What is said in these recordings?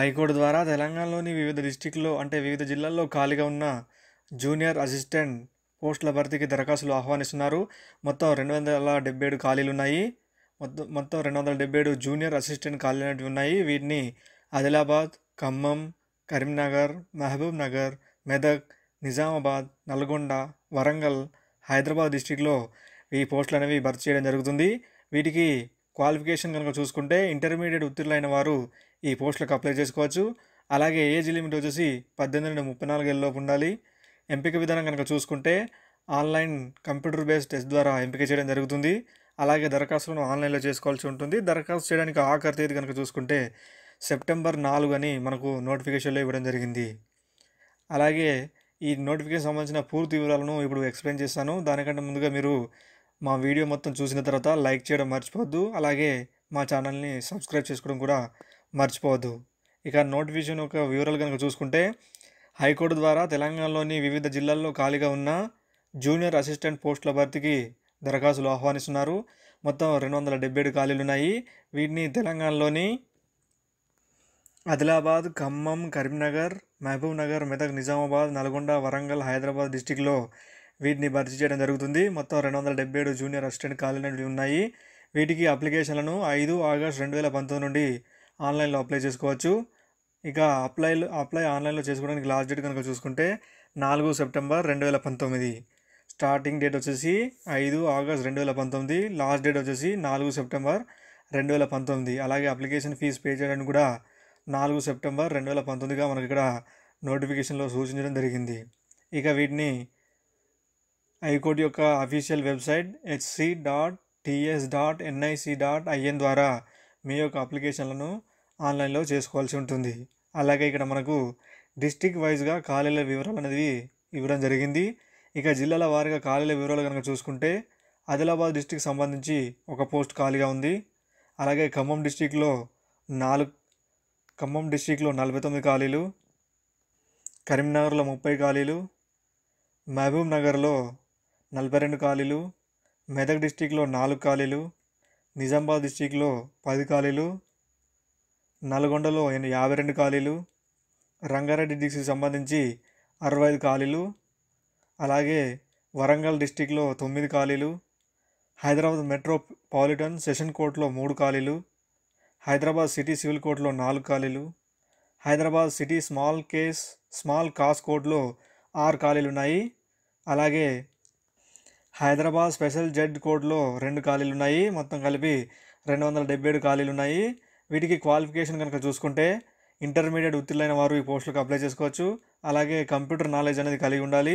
high court ద్వారా తెలంగాణలోని వివిధ డిస్టిక్లో అంటే వివిధ జిల్లాల్లో ఖాళీగా ఉన్న జూనియర్ అసిస్టెంట్ పోస్టుల భర్తీకి దరఖాస్తులు ఆహ్వానిస్తున్నారు మొత్తం రెండు వందల డెబ్బై ఏడు ఖాళీలు ఉన్నాయి మొత్తం మొత్తం రెండు వందల డెబ్బై ఏడు జూనియర్ అసిస్టెంట్ ఖాళీలు అనేవి ఉన్నాయి వీటిని ఆదిలాబాద్ ఖమ్మం కరీంనగర్ మహబూబ్ నగర్ మెదక్ నిజామాబాద్ నల్గొండ వరంగల్ హైదరాబాద్ డిస్టిక్లో ఈ పోస్టులు అనేవి భర్తీ చేయడం జరుగుతుంది వీటికి క్వాలిఫికేషన్ కనుక చూసుకుంటే ఇంటర్మీడియట్ ఉత్తీర్ణులైన వారు ఈ పోస్టులకు అప్లై చేసుకోవచ్చు అలాగే ఏజ్ లిమిట్ వచ్చేసి పద్దెనిమిది నుండి ముప్పై నాలుగు ఏళ్ళలోపు ఉండాలి ఎంపిక విధానం కనుక చూసుకుంటే ఆన్లైన్ కంప్యూటర్ బేస్డ్ టెస్ట్ ద్వారా ఎంపిక చేయడం జరుగుతుంది అలాగే దరఖాస్తులను ఆన్లైన్లో చేసుకోవాల్సి ఉంటుంది దరఖాస్తు చేయడానికి ఆఖరి తేదీ కనుక చూసుకుంటే సెప్టెంబర్ నాలుగు అని మనకు నోటిఫికేషన్లో ఇవ్వడం జరిగింది అలాగే ఈ నోటిఫికేషన్ సంబంధించిన పూర్తి వివరాలను ఇప్పుడు ఎక్స్ప్లెయిన్ చేస్తాను దానికంటే ముందుగా మీరు మా వీడియో మొత్తం చూసిన తర్వాత లైక్ చేయడం మర్చిపోవద్దు అలాగే మా ఛానల్ని సబ్స్క్రైబ్ చేసుకోవడం కూడా మర్చిపోవద్దు ఇక నోటిఫికేషన్ యొక్క వివరాలు కనుక చూసుకుంటే హైకోర్టు ద్వారా తెలంగాణలోని వివిధ జిల్లాల్లో ఖాళీగా ఉన్న జూనియర్ అసిస్టెంట్ పోస్టుల భర్తీకి దరఖాస్తులు ఆహ్వానిస్తున్నారు మొత్తం రెండు వందల డెబ్బై ఏడు ఖాళీలు ఉన్నాయి వీటిని తెలంగాణలోని ఆదిలాబాద్ ఖమ్మం కరీంనగర్ మహబూబ్ నగర్ మెదక్ నిజామాబాద్ నల్గొండ వరంగల్ హైదరాబాద్ డిస్టిక్లో వీటిని భర్తీ చేయడం జరుగుతుంది మొత్తం రెండు వందల డెబ్బై ఏడు జూనియర్ అసిస్టెంట్ ఖాళీలు ఉన్నాయి వీటికి అప్లికేషన్లను ఐదు ఆగస్ట్ రెండు వేల పంతొమ్మిది నుండి ఆన్లైన్లో అప్లై చేసుకోవచ్చు ఇక అప్లై అప్లై ఆన్లైన్లో చేసుకోవడానికి లాస్ట్ డేట్ కనుక చూసుకుంటే నాలుగు సెప్టెంబర్ రెండు వేల పంతొమ్మిది స్టార్టింగ్ డేట్ వచ్చేసి ఐదు ఆగస్ట్ రెండు వేల పంతొమ్మిది లాస్ట్ డేట్ వచ్చేసి నాలుగు సెప్టెంబర్ రెండు వేల పంతొమ్మిది అలాగే అప్లికేషన్ ఫీజు పే చేయడానికి కూడా నాలుగు సెప్టెంబర్ రెండు వేల పంతొమ్మిదిగా మనకి ఇక్కడ నోటిఫికేషన్లో సూచించడం జరిగింది ఇక వీటిని హైకోర్టు యొక్క official website HC dot TS dot NIC dot IN ద్వారా మీ యొక్క అప్లికేషన్లను ఆన్లైన్లో చేసుకోవాల్సి ఉంటుంది అలాగే ఇక్కడ మనకు డిస్టిక్ వైజ్గా ఖాళీల వివరాలు అనేది ఇవ్వడం జరిగింది ఇక జిల్లాల వారీగా ఖాళీల వివరాలు కనుక చూసుకుంటే ఆదిలాబాద్ డిస్టిక్ సంబంధించి ఒక పోస్ట్ ఖాళీగా ఉంది అలాగే ఖమ్మం డిస్టిక్లో నాలుగు ఖమ్మం డిస్టిక్లో నలభై తొమ్మిది ఖాళీలు కరీంనగర్లో ముప్పై ఖాళీలు మహబూబ్ నగర్లో నలభై రెండు ఖాళీలు మెదక్ డిస్టిక్లో నాలుగు ఖాళీలు నిజామాబాద్ డిస్టిక్లో పది ఖాళీలు నల్గొండలో ఎన్- యాభై రెండు ఖాళీలు రంగారెడ్డి డిస్టిక్ సంబంధించి అరవై ఐదు ఖాళీలు అలాగే వరంగల్ డిస్టిక్లో తొమ్మిది ఖాళీలు హైదరాబాద్ మెట్రోపాలిటన్ సెషన్ కోర్టులో మూడు ఖాళీలు హైదరాబాద్ సిటీ సివిల్ కోర్టులో నాలుగు ఖాళీలు Hyderabad city small case small cause కోర్టులో ఆరు ఖాళీలు ఉన్నాయి అలాగే హైదరాబాద్ స్పెషల్ జడ్జ్ కోర్టులో రెండు ఖాళీలు ఉన్నాయి మొత్తం కలిపి రెండు వందల డెబ్బై ఏడు ఖాళీలు ఉన్నాయి వీటికి క్వాలిఫికేషన్ కనుక చూసుకుంటే ఇంటర్మీడియట్ ఉత్తీర్ణులైన వారు ఈ పోస్టులకు అప్లై చేసుకోవచ్చు అలాగే కంప్యూటర్ నాలెడ్జ్ అనేది కలిగి ఉండాలి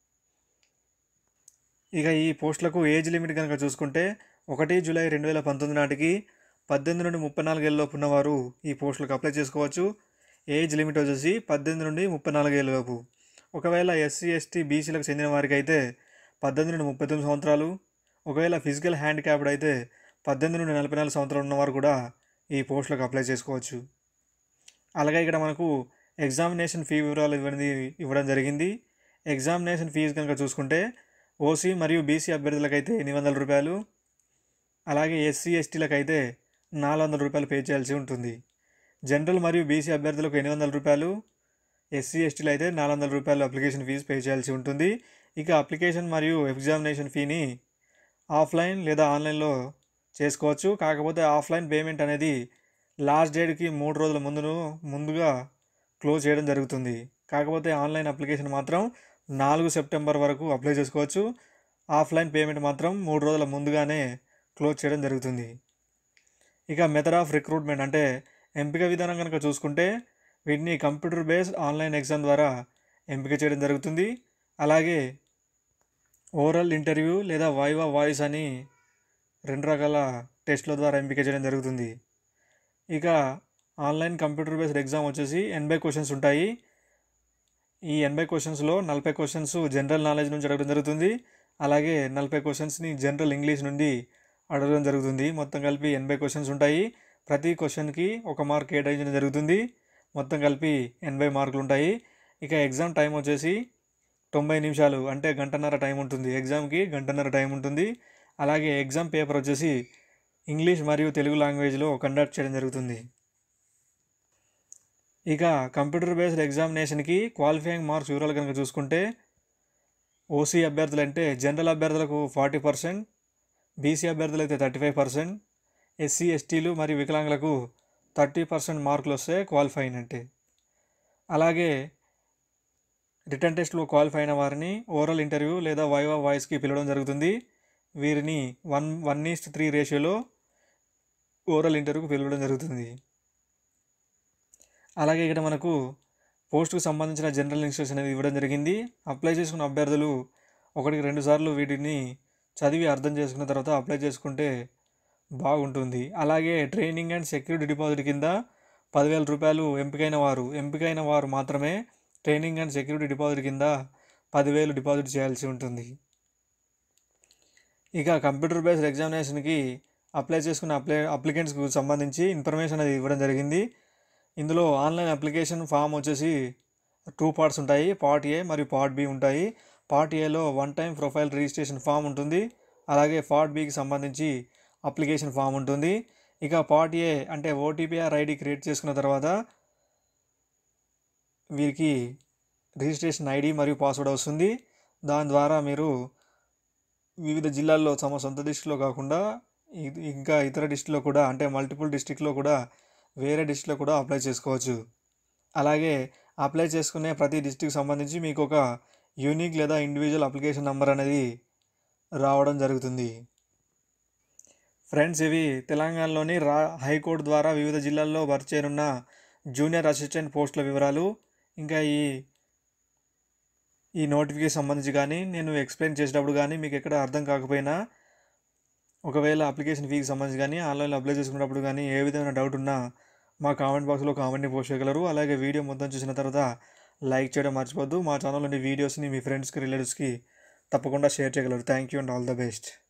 ఇక ఈ పోస్టులకు ఏజ్ లిమిట్ కనుక చూసుకుంటే ఒకటి జూలై రెండు వేల పంతొమ్మిది నాటికి పద్దెనిమిది నుండి ముప్పై నాలుగు ఏళ్ళలోపు ఉన్నవారు ఈ పోస్టులకు అప్లై చేసుకోవచ్చు ఏజ్ లిమిట్ వచ్చేసి పద్దెనిమిది నుండి ముప్పై నాలుగు ఏళ్ళలోపు ఒకవేళ ఎస్సీ ఎస్టీ బీసీలకు చెందిన వారికి అయితే పద్దెనిమిది నుండి ముప్పై తొమ్మిది సంవత్సరాలు ఒకవేళ ఫిజికల్ హ్యాండిక్యాప్డ్ అయితే పద్దెనిమిది నుండి నలభై నాలుగు సంవత్సరాలు ఉన్నవారు కూడా ఈ పోస్టులకు అప్లై చేసుకోవచ్చు అలాగే ఇక్కడ మనకు ఎగ్జామినేషన్ ఫీ వివరాలు ఇవ్వడం ఇవ్వడం జరిగింది ఎగ్జామినేషన్ ఫీజు కనుక చూసుకుంటే ఓసీ మరియు బీసీ అభ్యర్థులకైతే ఎనిమిది వందల రూపాయలు అలాగే ఎస్సీ ఎస్టీలకు అయితే నాలుగు వందల రూపాయలు పే చేయాల్సి ఉంటుంది జనరల్ మరియు బీసీ అభ్యర్థులకు ఎనిమిది వందల రూపాయలు ఎస్సీ ఎస్టీలు అయితే నాలుగు వందల రూపాయలు అప్లికేషన్ ఫీజు పే చేయాల్సి ఉంటుంది ఇక అప్లికేషన్ మరియు ఎగ్జామినేషన్ ఫీని ఆఫ్లైన్ లేదా ఆన్లైన్లో చేసుకోవచ్చు కాకపోతే ఆఫ్లైన్ పేమెంట్ అనేది లాస్ట్ డేట్కి మూడు రోజుల ముందును ముందుగా క్లోజ్ చేయడం జరుగుతుంది కాకపోతే ఆన్లైన్ అప్లికేషన్ మాత్రం నాలుగు సెప్టెంబర్ వరకు అప్లై చేసుకోవచ్చు ఆఫ్లైన్ పేమెంట్ మాత్రం మూడు రోజుల ముందుగానే క్లోజ్ చేయడం జరుగుతుంది ఇక మెథడ్ ఆఫ్ రిక్రూట్మెంట్ అంటే ఎంపిక విధానం కనుక చూసుకుంటే వీటిని కంప్యూటర్ బేస్డ్ ఆన్లైన్ ఎగ్జామ్ ద్వారా ఎంపిక చేయడం జరుగుతుంది అలాగే ఓరల్ ఇంటర్వ్యూ లేదా వైవా వాయిస్ అని రెండు రకాల టెస్ట్ల ద్వారా ఎంపిక చేయడం జరుగుతుంది ఇక ఆన్లైన్ కంప్యూటర్ బేస్డ్ ఎగ్జామ్ వచ్చేసి ఎనభై క్వశ్చన్స్ ఉంటాయి ఈ ఎనభై క్వశ్చన్స్లో నలభై క్వశ్చన్స్ జనరల్ నాలెడ్జ్ నుంచి అడగడం జరుగుతుంది అలాగే నలభై క్వశ్చన్స్ని జనరల్ ఇంగ్లీష్ నుండి అడగడం జరుగుతుంది మొత్తం కలిపి ఎనభై క్వశ్చన్స్ ఉంటాయి ప్రతి క్వశ్చన్కి ఒక మార్క్ కేటాయించడం జరుగుతుంది మొత్తం కలిపి ఎనభై మార్కులు ఉంటాయి ఇక ఎగ్జామ్ టైం వచ్చేసి తొంభై నిమిషాలు అంటే గంటన్నర టైం ఉంటుంది ఎగ్జామ్కి గంటన్నర టైం ఉంటుంది అలాగే ఎగ్జామ్ పేపర్ వచ్చేసి ఇంగ్లీష్ మరియు తెలుగు లాంగ్వేజ్లో కండక్ట్ చేయడం జరుగుతుంది ఇక కంప్యూటర్ బేస్డ్ ఎగ్జామినేషన్కి క్వాలిఫైయింగ్ మార్క్స్ వివరాలు కనుక చూసుకుంటే ఓసీ అభ్యర్థులు అంటే జనరల్ అభ్యర్థులకు ఫార్టీ పర్సెంట్ బీసీ అభ్యర్థులు అయితే థర్టీ ఫైవ్ పర్సెంట్ ఎస్సీ ఎస్టీలు మరియు వికలాంగులకు థర్టీ పర్సెంట్ మార్కులు వస్తే క్వాలిఫై అయినట్టే అలాగే రిటర్న్ టెస్ట్లో క్వాలిఫై అయిన వారిని ఓరల్ ఇంటర్వ్యూ లేదా వైవా వాయిస్కి పిలవడం జరుగుతుంది వీరిని వన్ వన్ ఈస్ట్ త్రీ రేషియోలో ఓరల్ ఇంటర్వ్యూకి పిలవడం జరుగుతుంది అలాగే ఇక్కడ మనకు పోస్టుకు సంబంధించిన జనరల్ ఇన్స్ట్రక్షన్ అనేది ఇవ్వడం జరిగింది అప్లై చేసుకున్న అభ్యర్థులు ఒకటికి రెండు సార్లు వీటిని చదివి అర్థం చేసుకున్న తర్వాత అప్లై చేసుకుంటే బాగుంటుంది అలాగే ట్రైనింగ్ అండ్ సెక్యూరిటీ డిపాజిట్ కింద పదివేల రూపాయలు ఎంపికైన వారు ఎంపికైన వారు మాత్రమే ట్రైనింగ్ అండ్ సెక్యూరిటీ డిపాజిట్ కింద పదివేలు డిపాజిట్ చేయాల్సి ఉంటుంది ఇక కంప్యూటర్ బేస్డ్ ఎగ్జామినేషన్కి అప్లై చేసుకున్న అప్లై అప్లికెంట్స్కి సంబంధించి ఇన్ఫర్మేషన్ అనేది ఇవ్వడం జరిగింది ఇందులో ఆన్లైన్ అప్లికేషన్ ఫామ్ వచ్చేసి టూ పార్ట్స్ ఉంటాయి పార్ట్ ఏ మరియు పార్ట్ బి ఉంటాయి పార్ట్ ఏలో one time profile registration form ఉంటుంది అలాగే పార్ట్ బికి సంబంధించి అప్లికేషన్ ఫామ్ ఉంటుంది ఇక పార్ట్ ఏ అంటే ఓటీపీఆర్ ఐడి క్రియేట్ చేసుకున్న తర్వాత వీరికి రిజిస్ట్రేషన్ ఐడి మరియు పాస్వర్డ్ వస్తుంది దాని ద్వారా మీరు వివిధ జిల్లాల్లో తమ సొంత డిస్టిక్లో కాకుండా ఇ- ఇంకా ఇతర డిస్టిక్లో కూడా అంటే మల్టిపుల్ డిస్టిక్లో కూడా వేరే డిస్టిక్లో కూడా అప్లై చేసుకోవచ్చు అలాగే అప్లై చేసుకునే ప్రతి డిస్టిక్ సంబంధించి మీకు ఒక యూనిక్ లేదా ఇండివిజువల్ అప్లికేషన్ నెంబర్ అనేది రావడం జరుగుతుంది ఫ్రెండ్స్ ఇవి తెలంగాణలోని రా హైకోర్టు ద్వారా వివిధ జిల్లాల్లో భర్తీ చేయనున్న జూనియర్ అసిస్టెంట్ పోస్టుల వివరాలు ఇంకా ఈ ఈ నోటిఫికేషన్ సంబంధించి కానీ నేను ఎక్స్ప్లెయిన్ చేసేటప్పుడు కానీ మీకు ఎక్కడ అర్థం కాకపోయినా ఒకవేళ అప్లికేషన్ ఫీకి సంబంధించి కానీ ఆన్లైన్లో అప్లై చేసుకున్నప్పుడు కానీ ఏ విధమైన డౌట్ ఉన్నా మా కామెంట్ బాక్స్లో కామెంట్ని పోస్ట్ చేయగలరు అలాగే వీడియో మొత్తం చూసిన తర్వాత లైక్ చేయడం మర్చిపోద్దు మా ఛానల్లోని వీడియోస్ని మీ ఫ్రెండ్స్కి రిలేటివ్స్కి తప్పకుండా షేర్ చేయగలరు thank you and all the best